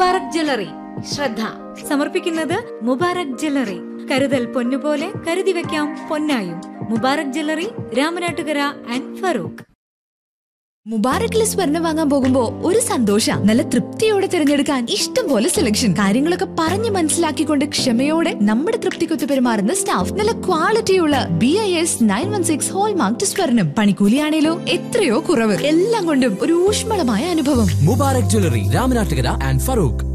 Mubarak jewellery ശ്രദ്ധ സമർപ്പിക്കുന്നത് Mubarak jewellery കരുതൽ പൊന്നുപോലെ കരുതി വെക്കാം പൊന്നായും മുബാറക് ജ്വല്ലറി രാമനാട്ടുകര ആൻഡ് ഫറൂഖ് മുബാറക്കിലെ സ്വർണം വാങ്ങാൻ പോകുമ്പോ ഒരു സന്തോഷ നല്ല തൃപ്തിയോടെ തിരഞ്ഞെടുക്കാൻ ഇഷ്ടം പോലെ സെലക്ഷൻ കാര്യങ്ങളൊക്കെ പറഞ്ഞു മനസ്സിലാക്കിക്കൊണ്ട് ക്ഷമയോടെ നമ്മുടെ തൃപ്തിക്കൊത്ത് പെരുമാറുന്ന സ്റ്റാഫ് നല്ല ക്വാളിറ്റിയുള്ള B I S nine one six hallmark സ്വർണം പണിക്കൂലിയാണേലോ എത്രയോ കുറവ് എല്ലാം കൊണ്ടും ഒരു ഊഷ്മളമായ അനുഭവം മുബാറക് ജ്വല്ലറി രാമനാട്ടുകര ആൻഡ് ഫറൂഖ്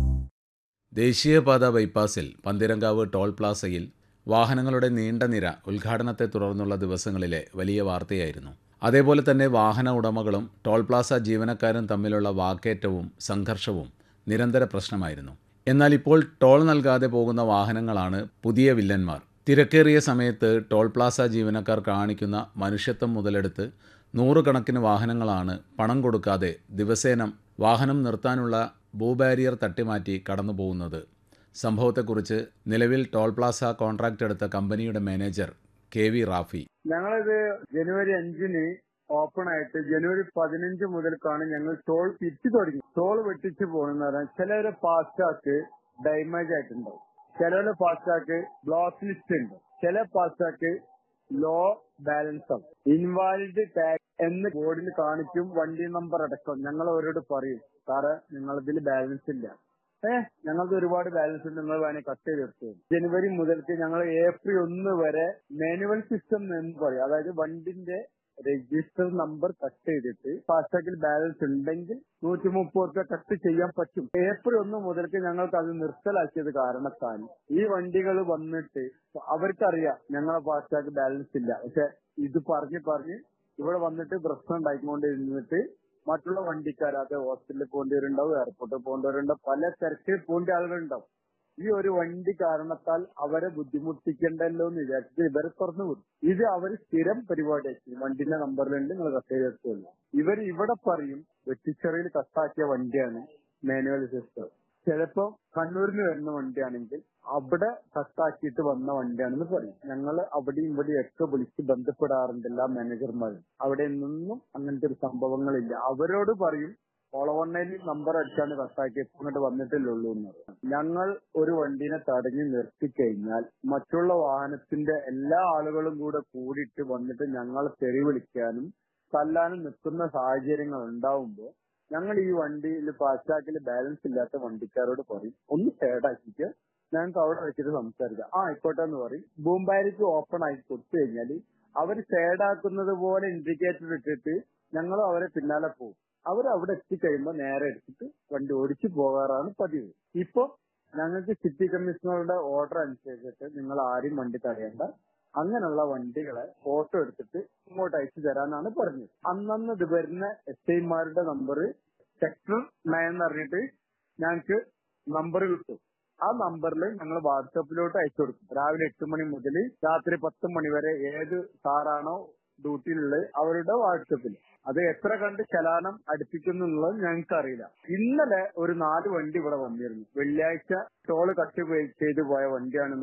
ദേശീയപാത ബൈപ്പാസിൽ പന്തിരങ്കാവ് ടോൾ പ്ലാസയിൽ വാഹനങ്ങളുടെ നീണ്ട നിര ഉദ്ഘാടനത്തെ തുടർന്നുള്ള ദിവസങ്ങളിലെ വലിയ വാർത്തയായിരുന്നു അതേപോലെ തന്നെ വാഹന ഉടമകളും ടോൾ പ്ലാസ ജീവനക്കാരും തമ്മിലുള്ള വാക്കേറ്റവും സംഘർഷവും നിരന്തര പ്രശ്നമായിരുന്നു എന്നാൽ ഇപ്പോൾ ടോൾ നൽകാതെ പോകുന്ന വാഹനങ്ങളാണ് പുതിയ വില്ലന്മാർ തിരക്കേറിയ സമയത്ത് ടോൾ പ്ലാസ ജീവനക്കാർ കാണിക്കുന്ന മനുഷ്യത്വം മുതലെടുത്ത് നൂറുകണക്കിന് വാഹനങ്ങളാണ് പണം കൊടുക്കാതെ ദിവസേനം വാഹനം നിർത്താനുള്ള ഭൂബാരിയർ തട്ടിമാറ്റി കടന്നു പോകുന്നത് സംഭവത്തെക്കുറിച്ച് നിലവിൽ ടോൾ പ്ലാസ കോൺട്രാക്ട് എടുത്ത കമ്പനിയുടെ മാനേജർ കെ വി റാഫി ഞങ്ങളിത് ജനുവരി അഞ്ചിന് ഓപ്പൺ ആയിട്ട് ജനുവരി പതിനഞ്ച് മുതൽക്കാണ് ഞങ്ങൾ ടോൾ പിരിച്ചു തുടങ്ങി ടോൾ വെട്ടിച്ച് പോകുന്ന പറഞ്ഞാൽ ചിലവരെ ഫാസ്റ്റാക്ക് ഡാമേജ് ആയിട്ടുണ്ടാവും ചിലവരെ ഫാസ്റ്റാക്ക് ബ്ലോക്ക് ലിസ്റ്റ് ഉണ്ട് ചില ഫാസ്റ്റാക്ക് ലോ ബാലൻസ് ആവും ഇൻവാലിഡ് ടാക്സ് എന്ന് ബോർഡിൽ കാണിക്കും വണ്ടി നമ്പർ അടക്കം ഞങ്ങൾ അവരോട് പറയും സാറ് നിങ്ങളിതിൽ ബാലൻസ് ഇല്ല ഏഹ് ഞങ്ങൾക്ക് ഒരുപാട് ബാലൻസ് ഉണ്ട് നിങ്ങൾ വേണേൽ കട്ട് ചെയ്തെടുത്തു ജനുവരി മുതൽക്ക് ഞങ്ങൾ ഏപ്രിൽ ഒന്ന് വരെ മാനുവൽ സിസ്റ്റം എന്ന് പറയും അതായത് വണ്ടിന്റെ രജിസ്റ്റർ നമ്പർ കട്ട് ചെയ്തിട്ട് ഫാസ്ടാഗിൽ ബാലൻസ് ഉണ്ടെങ്കിൽ നൂറ്റി മുപ്പത് രൂപ കട്ട് ചെയ്യാൻ പറ്റും ഏപ്രിൽ ഒന്ന് മുതൽക്ക് ഞങ്ങൾക്ക് അത് നിർത്തലാക്കിയത് കാരണത്താൽ ഈ വണ്ടികൾ വന്നിട്ട് അവർക്കറിയാം ഞങ്ങളെ ഫാസ്ടാഗ് ബാലൻസ് ഇല്ല പക്ഷെ ഇത് പറഞ്ഞ് പറഞ്ഞ് ഇവിടെ വന്നിട്ട് പ്രശ്നം ഉണ്ടായിക്കൊണ്ടിരുന്നിട്ട് മറ്റുള്ള വണ്ടിക്കാർ അത് ഹോസ്പിറ്റലിൽ പോകേണ്ടവരുണ്ടാവും എയർപോർട്ടിൽ പോകേണ്ടവരുണ്ടാവും പല തിരക്കിൽ പോകേണ്ട ആളുകളുണ്ടാവും ഈ ഒരു വണ്ടി കാരണത്താൽ അവരെ ബുദ്ധിമുട്ടിക്കണ്ടല്ലോ എന്ന് വിചാരിച്ചിട്ട് ഇവരെ തുറന്നു വിടും ഇത് അവർ സ്ഥിരം പരിപാടിയാക്കി വണ്ടിന്റെ നമ്പറിലുണ്ട് നിങ്ങൾ കട്ട് ചെയ്തെടുത്തുള്ളൂ ഇവർ ഇവിടെ പറയും വെട്ടിച്ചെറിയിൽ കട്ടാക്കിയ വണ്ടിയാണ് മാനുവൽ സിസ്റ്റം ചിലപ്പോ കണ്ണൂരിൽ നിന്ന് വരുന്ന വണ്ടിയാണെങ്കിൽ അവിടെ കട്ടാക്കിയിട്ട് വന്ന വണ്ടിയാണെന്ന് പറയും ഞങ്ങൾ അവിടെയും ഇവിടെയും ഒക്കെ വിളിച്ച് ബന്ധപ്പെടാറുണ്ട് എല്ലാ മാനേജർമാരും അവിടെ നിന്നും അങ്ങനത്തെ ഒരു സംഭവങ്ങളില്ല അവരോട് പറയും ഓളവണ്ണയിൽ നമ്പർ അടിച്ചാണ് കട്ടാക്കി ഇങ്ങോട്ട് വന്നിട്ടില്ലുള്ളൂ എന്ന് പറയും ഞങ്ങൾ ഒരു വണ്ടീനെ തടഞ്ഞു നിർത്തിക്കഴിഞ്ഞാൽ മറ്റുള്ള വാഹനത്തിന്റെ എല്ലാ ആളുകളും കൂടെ കൂടിയിട്ട് വന്നിട്ട് ഞങ്ങളെ തെറി വിളിക്കാനും തല്ലാനും നിൽക്കുന്ന സാഹചര്യങ്ങൾ ഉണ്ടാവുമ്പോൾ ഞങ്ങൾ ഈ വണ്ടിയിൽ ഫാസ്റ്റാക്കിൽ ബാലൻസ് ഇല്ലാത്ത വണ്ടിക്കാരോട് പറയും ഒന്ന് സേഡാക്കിയിട്ട് ഞങ്ങൾക്ക് അവിടെ വെച്ചിട്ട് സംസാരിക്കാം ആ ആയിക്കോട്ടെ എന്ന് പറയും ബൂംബാരിക്ക് ഓപ്പൺ ആക്കി കൊടുത്തു കഴിഞ്ഞാൽ അവർ സേഡാക്കുന്നത് പോലെ ഇൻഡിക്കേറ്റർ ഇട്ടിട്ട് ഞങ്ങളും അവരെ പിന്നാലെ പോകും അവർ അവിടെ എത്തിക്കഴിയുമ്പോൾ നേരെ എടുത്തിട്ട് വണ്ടി ഓടിച്ചു പോകാറാണ് പതിവ് ഇപ്പൊ ഞങ്ങൾക്ക് സിറ്റി കമ്മീഷണറുടെ ഓർഡർ അനുസരിച്ചിട്ട് നിങ്ങൾ ആരും വണ്ടി തടയണ്ട അങ്ങനെയുള്ള വണ്ടികളെ ഫോട്ടോ എടുത്തിട്ട് ഇങ്ങോട്ട് അയച്ചു തരാനാണ് പറഞ്ഞത് അന്നന്ന് ഇത് വരുന്ന എസ് ഐമാരുടെ നമ്പർ സെക്ടർ നയൻ എന്ന് പറഞ്ഞിട്ട് ഞങ്ങൾക്ക് നമ്പർ കിട്ടും ആ നമ്പറിൽ ഞങ്ങൾ വാട്സപ്പിലോട്ട് അയച്ചു കൊടുക്കും രാവിലെ എട്ട് മണി മുതൽ രാത്രി പത്ത് മണി വരെ ഏത് സാറാണോ ഡ്യൂട്ടിയിലുള്ളത് അവരുടെ വാട്സപ്പിൽ അത് എത്ര കണ്ട് ചലാനം അടുപ്പിക്കുന്നു എന്നുള്ളത് ഞങ്ങൾക്ക് അറിയില്ല ഇന്നലെ ഒരു നാല് വണ്ടി ഇവിടെ വന്നിരുന്നു വെള്ളിയാഴ്ച ടോള് കട്ട് ചെയ്ത് പോയ വണ്ടിയാണ്